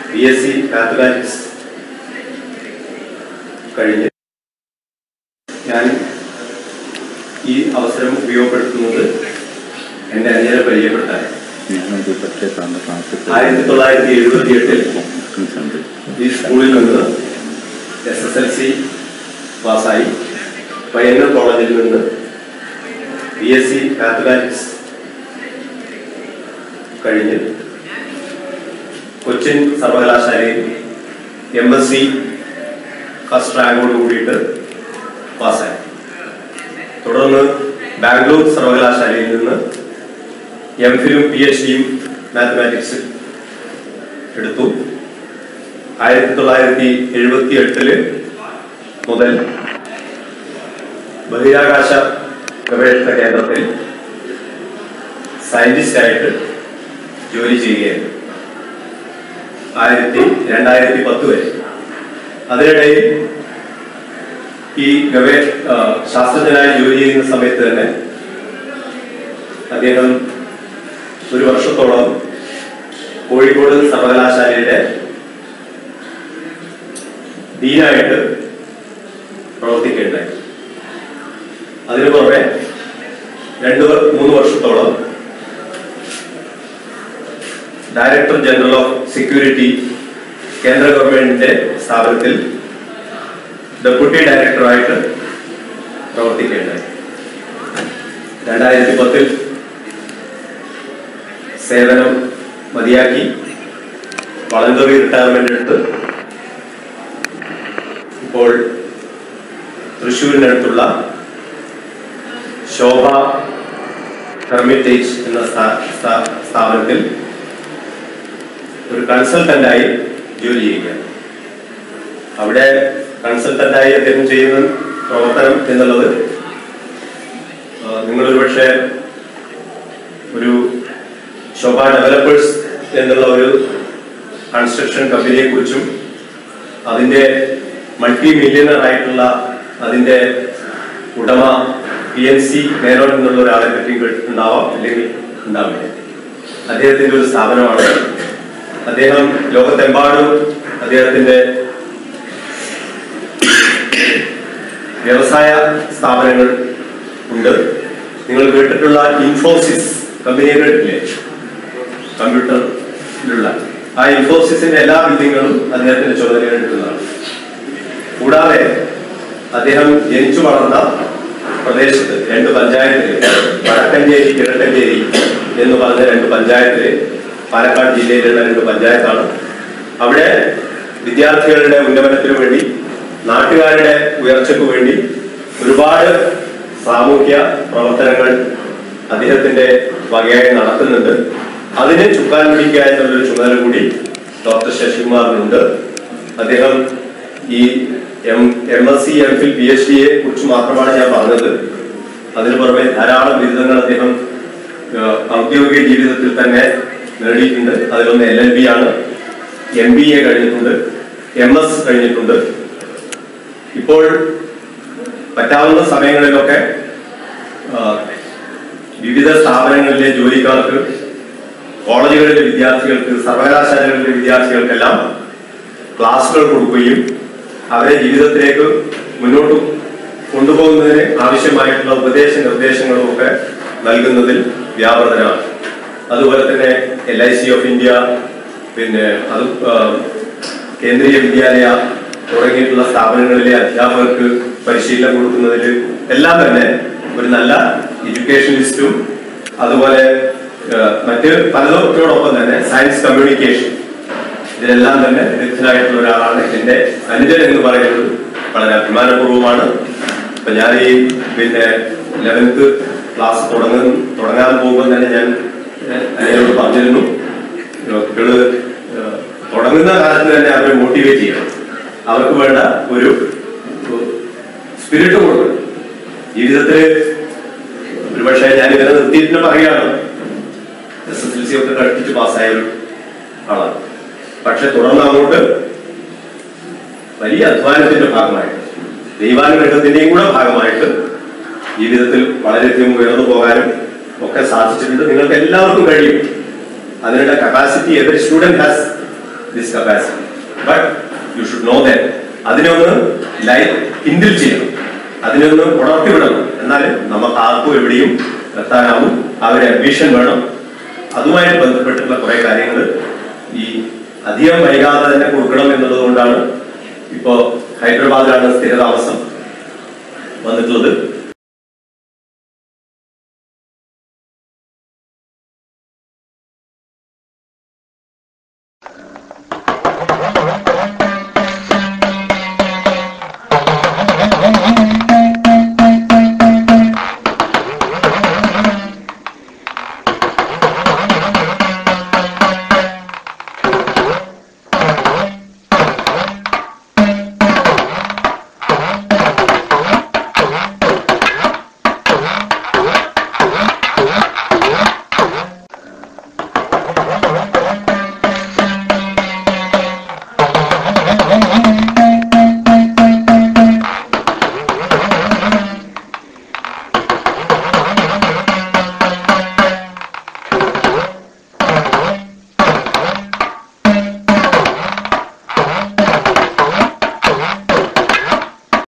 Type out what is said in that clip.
B S C mathematics കഴിഞ്ഞ് ഞാൻ ഈ അവസരം ഉപയോഗപ്പെടുത്തുന്നത് എൻ്റെ അനിയനെ പരിചയപ്പെടുത്താൻ ഞാനത് പക്ഷേ സാറിന്റെ ക്ലാസ്സിൽ ആയിരത്തി തൊള്ളായിരത്തി എഴുപത്തി എട്ടിൽ കോൺഫറൻസ് ഉണ്ട് ഈ സ്കൂളിൽ നിന്ന് എസ് എസ് എൽ സി പാസ്സായി പയ്യന്നൂർ കോളേജിൽ നിന്ന് ബി എസ് സി മാത്തമാറ്റിക്സ് കഴിഞ്ഞ് കൊച്ചിൻ സർവകലാശാലയിൽ എം എസ് സി ഫസ്റ്റ് റാങ്കോട് കൂടിയിട്ട് പാസ്സായി തുടർന്ന് ബാംഗ്ലൂർ സർവകലാശാലയിൽ നിന്ന് എം ഫിലും പി എച്ച് ഡിയും മാത്തമാറ്റിക്സ് എടുത്തു ആയിരത്തി തൊള്ളായിരത്തി എഴുപത്തി എട്ടില് മുതൽ ബഹിരാകാശ ഗവേഷണ കേന്ദ്രത്തിൽ സയന്റിസ്റ്റായിട്ട് ജോലി ചെയ്യുകയായിരുന്നു ആയിരത്തി രണ്ടായിരത്തി പത്ത് വരെ അതിനിടയിൽ ഈ ഗവേഷ ആ, ശാസ്ത്രജ്ഞനായി ജോലി ചെയ്യുന്ന സമയത്ത് തന്നെ അദ്ദേഹം ഒരു വർഷത്തോളം കോഴിക്കോട് സർവകലാശാലയുടെ ഡീനായിട്ട് പ്രവർത്തിക്കുകയുണ്ടായി അതിനു പുറമെ രണ്ട് വർ- മൂന്ന് വർഷത്തോളം ഡയറക്ടർ ജനറൽ ഓഫ് സെക്യൂരിറ്റി കേന്ദ്ര ഗവൺമെന്റിന്റെ സ്ഥാപനത്തിൽ ഡെപ്യൂട്ടി ഡയറക്ടറായിട്ട് പ്രവർത്തിക്കുകയുണ്ടായി രണ്ടായിരത്തി പത്തിൽ സേവനം മതിയാക്കി വളന്തറി റിട്ടയർമെന്റ് എടുത്ത് ഇപ്പോൾ തൃശ്ശൂരിനടുത്തുള്ള ശോഭ ഹെർമിറ്റേജ് എന്ന സ്ഥാ- സ്ഥാ- സ്ഥാപനത്തിൽ ഒരു കൺസൾട്ടന്റായി ജോലി ചെയ്യുകയാണ് അവിടെ കൺസൾട്ടന്റായി അദ്ദേഹം ചെയ്യുന്ന പ്രവർത്തനം എന്നുള്ളത് ആ, നിങ്ങളൊരു പക്ഷേ ഒരു ശോഭ ഡെവലപ്പേഴ്സ് എന്നുള്ള ഒരു കൺസ്ട്രക്ഷൻ കമ്പനിയെ കുറിച്ചും അതിന്റെ മൾട്ടി മില്യണർ ആയിട്ടുള്ള അതിന്റെ ഉടമ പി എൻ സി മേനോൻ എന്നുള്ള ഒരാളെ പറ്റി കേട്ടിട്ടുണ്ടാവാം അല്ലെങ്കിൽ ഉണ്ടാവില്ല അദ്ദേഹത്തിന്റെ ഒരു സ്ഥാപനമാണ് അദ്ദേഹം ലോകത്തെമ്പാടും അദ്ദേഹത്തിന്റെ വ്യവസായ സ്ഥാപനങ്ങൾ ഉണ്ട് നിങ്ങൾ കേട്ടിട്ടുള്ള ഇൻഫോസിസ് കമ്പനിയെ കേട്ടിട്ടില്ലേ കമ്പ്യൂട്ടറിലുള്ള ആ ഇൻഫോസിസിന്റെ എല്ലാ ബിൽഡിങ്ങുകളും അദ്ദേഹത്തിന്റെ ചുമതലയിലെടുക്കുന്നതാണ് കൂടാതെ അദ്ദേഹം ജനിച്ചു വളർന്ന പ്രദേശത്ത് രണ്ട് പഞ്ചായത്തില് വടക്കഞ്ചേരി കിഴക്കഞ്ചേരി എന്ന് പറഞ്ഞ രണ്ട് പഞ്ചായത്തില് പാലക്കാട് ജില്ലയിലുള്ള രണ്ട് പഞ്ചായത്താണ് അവിടെ വിദ്യാർത്ഥികളുടെ ഉന്നമനത്തിനു വേണ്ടി നാട്ടുകാരുടെ ഉയർച്ചയ്ക്കു വേണ്ടി ഒരുപാട് സാമൂഹ്യ പ്രവർത്തനങ്ങൾ അദ്ദേഹത്തിന്റെ വകയായി നടത്തുന്നുണ്ട് അതിന് ചുക്കാൻ പിടിക്കുക എന്നുള്ളൊരു ചുമതല കൂടി ഡോക്ടർ ശശികുമാറിനുണ്ട് അദ്ദേഹം ഈ M M S C M phil P H ഡിയെ കുറിച്ച് മാത്രമാണ് ഞാൻ പറഞ്ഞത് അതിനു പുറമെ ധാരാളം ബിരുദങ്ങൾ അദ്ദേഹം ഏഹ്, ഔദ്യോഗിക ജീവിതത്തിൽ തന്നെ നേടിയിട്ടുണ്ട് അതിലൊന്ന് എൽ എൽ ബി ആണ് എം ബി എ കഴിഞ്ഞിട്ടുണ്ട് എം എസ് കഴിഞ്ഞിട്ടുണ്ട് ഇപ്പോൾ പറ്റാവുന്ന സമയങ്ങളിലൊക്കെ ആ, വിവിധ സ്ഥാപനങ്ങളിലെ ജോലിക്കാർക്ക് കോളേജുകളിലെ വിദ്യാർത്ഥികൾക്ക് സർവകലാശാലകളിലെ വിദ്യാർത്ഥികൾക്കെല്ലാം ക്ലാസുകൾ കൊടുക്കുകയും അവരെ ജീവിതത്തിലേക്ക് മുന്നോട്ട് കൊണ്ടുപോകുന്നതിന് ആവശ്യമായിട്ടുള്ള ഉപദേശ നിർദ്ദേശങ്ങളും ഒക്കെ നൽകുന്നതിൽ വ്യാപൃതനാണ് അതുപോലെ തന്നെ L I C of India പിന്നെ അത് ആ, കേന്ദ്രീയ വിദ്യാലയ തുടങ്ങിയിട്ടുള്ള സ്ഥാപനങ്ങളിലെ അധ്യാപകർക്ക് പരിശീലനം കൊടുക്കുന്നതിൽ എല്ലാം തന്നെ ഒരു നല്ല എഡ്യൂക്കേഷനിസ്റ്റും അതുപോലെ ആ, മറ്റ് പലതോടൊപ്പം തന്നെ സയൻസ് കമ്മ്യൂണിക്കേഷൻ ഇതിലെല്ലാം തന്നെ വിദഗ്ധനായിട്ടുള്ള ഒരാളാണ് എന്റെ അനുജൻ എന്ന് പറയുന്നത് വളരെ അഭിമാനപൂർവ്വമാണ് അപ്പൊ ഞാൻ ഈ പിന്നെ ലെവൻത്ത് ക്ലാസ് തുടങ്ങും തുടങ്ങാൻ പോകുമ്പോൾ തന്നെ ഞാൻ ഏഹ്, അനുജനോട് പറഞ്ഞിരുന്നു കുട്ടികള് ഏഹ്, തുടങ്ങുന്ന കാലത്ത് തന്നെ അവരെ മോട്ടിവേറ്റ് ചെയ്യണം അവർക്ക് വേണ്ട ഒരു സ്പിരിറ്റ് കൊടുക്കണം ജീവിതത്തിൽ ഒരുപക്ഷെ ഞാൻ ഇവരെ നിർത്തിയിട്ട് പറയുകയാണ് എസ് എസ് എൽ സി ഒക്കെ കഴിപ്പിച്ച് പാസ്സായ ഒരു ആളാണ് പക്ഷെ തുടർന്ന് അങ്ങോട്ട് വലിയ അധ്വാനത്തിന്റെ ഭാഗമായിട്ട് ദൈവാനുഗ്രഹത്തിന്റെയും കൂടെ ഭാഗമായിട്ട് ജീവിതത്തിൽ വളരെയധികം ഉയർന്നു പോകാനും ഒക്കെ സാധിച്ചിട്ടുണ്ട് നിങ്ങൾക്ക് എല്ലാവർക്കും കഴിയും അതിനുള്ള capacity every student has this capacity but you should know that അതിനെ ഒന്ന് ലൈഫ് കിൻഡിൽ ചെയ്യണം അതിനെ ഒന്ന് ഉണർത്തി വിടണം എന്നാലും നമുക്ക് ആർക്കും എവിടെയും എത്താനാവും ആ ഒരു അംബിഷൻ വേണം അതുമായിട്ട് ബന്ധപ്പെട്ടിട്ടുള്ള കുറെ കാര്യങ്ങൾ ഈ അധികം വൈകാതെ തന്നെ കൊടുക്കണം എന്നുള്ളത് കൊണ്ടാണ് ഇപ്പോ ഹൈദരാബാദിലാണ് സ്ഥിരതാമസം വന്നിട്ടുള്ളത്